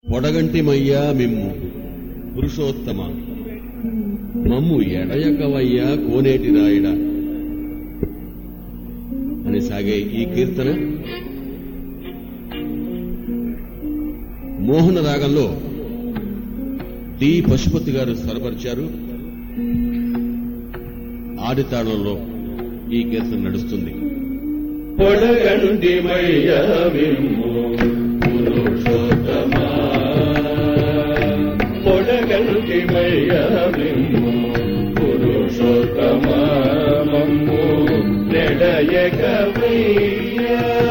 పొడగంటిమయ్యా మిమ్ము పురుషోత్తమ మమ్ము ఎడయకవయ్యా కోనేటి రాయడ అని సాగే ఈ కీర్తన మోహన రాగంలో డి పశుపతి గారు స్వరపరిచారు ఆదితాళంలో ఈ కీర్తన నడుస్తుంది పొడగంటిమయ్య విమ్ము పురుషోత్తమా పొడగంటిమయ్య విమ్ము పురుషోత్తమా మమ్ము నెడయకవయ్య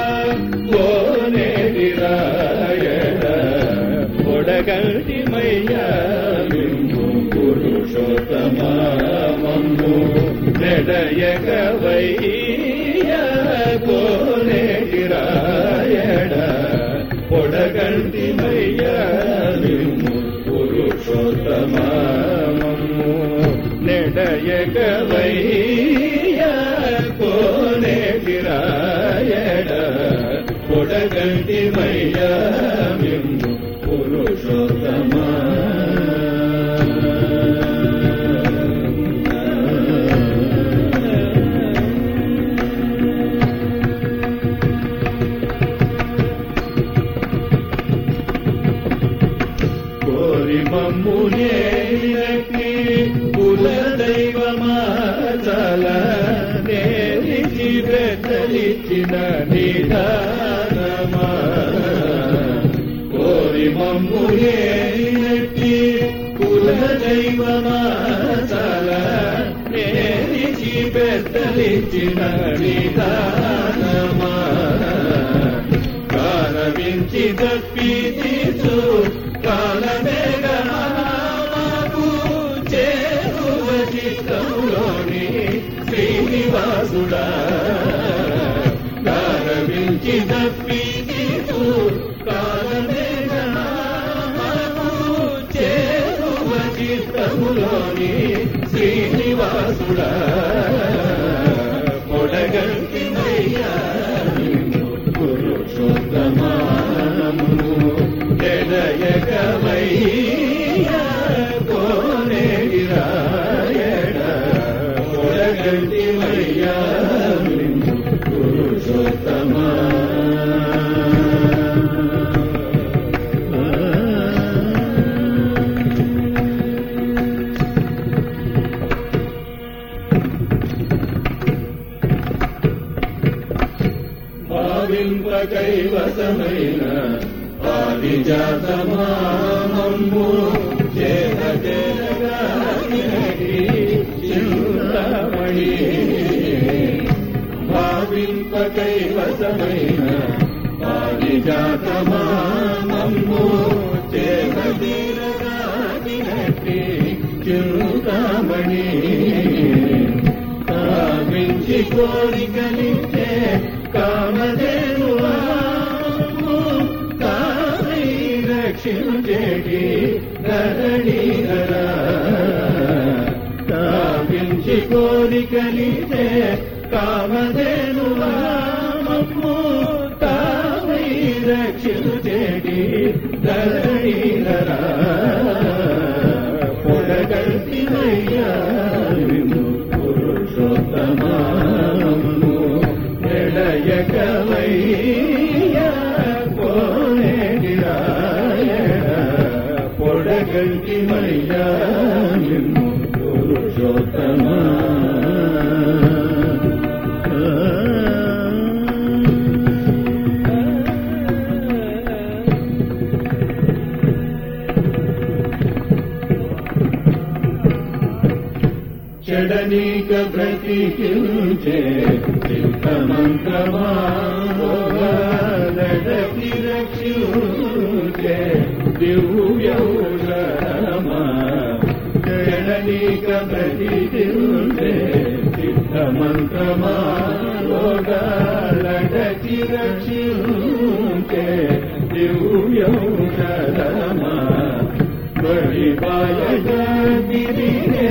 కోనేటి రాయణ పొడగంటిమయ్య విమ్ము పురుషోత్తమా మమ్ము నెడయకవయ్య కోనేటి రాయణ పొడగంటిమయ్య విమ్ము పురుషోత్తమా మమ్ము నెడయకవయ్య కోనేటి రాయణ పొడగంటిమయ్య విమ్ము పురుషోత్తమా కోరి మమ్మునేకి కుల దైవమాచల నేరిచి బెదలిచిన నిదానమా కోరి మమ్మునేకి కుల దైవమాచల నేరిచి బెదలిచిన నిదానమా కాలవించి తప్పితీచు కాలమేఘనాకు చేరువ చిత్తంలోని శ్రీనివాసుడా కాలవించి తప్పితీచు కాలమేఘనాకు చేరువ చిత్తములోని శ్రీనివాసుడా పొడగంటి మయ్యా పురుషోత్తమానము ఎడయకమయ్య కోనేటి రాయణ పొడగంటి మయ్యా పురుషోత్తమా భావింప కైవసమైన పారిజాతమామమ్ము చేత చింతమణి భావింప కైవసమైన పారిజాతమామమ్ము చేత చింతమణి కావించి కోరికలిచ్చే కామధేనువా కామై రక్షించేటి ధరణీధరా కావించి కోరికలిచ్చే కామధేనువా మమ్ము కామై రక్షించేటి ధరణీధరా పొడగంటినయ్యా విను పురుషోత్తమాము ఎడయకవయ్య కోనేటి రాయణ పొడగంటి మయ్యా నిన్ను పురుషోత్తమా చెడనీక బ్రతికించే చిత్తమంత్రమా నడకి రక్షించే దివ్యౌషమా చెడనీక బ్రతికించే చిత్తమంత్రమా నడకి రక్షించే దివ్యౌషమా బలిపాయగిరినే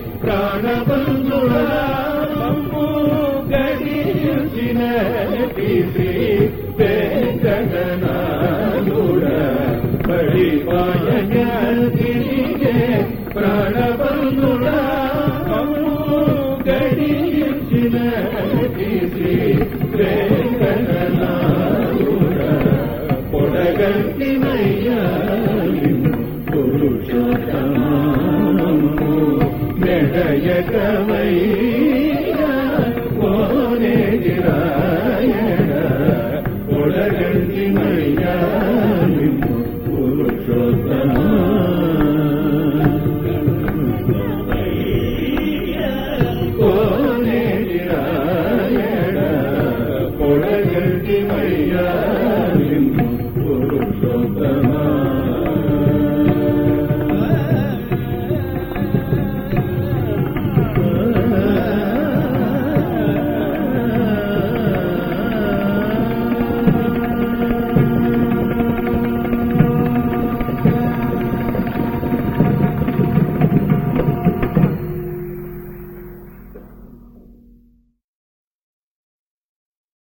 ప్రాణబంధురాము గడించిన శ్రీ వెంకటనాథుడ బలి పాయగా తిరిగే ప్రాణబంధుడా మమ్ము గడించిన శ్రీ వెంకటనాథుడా పొడగట్టినయ్యా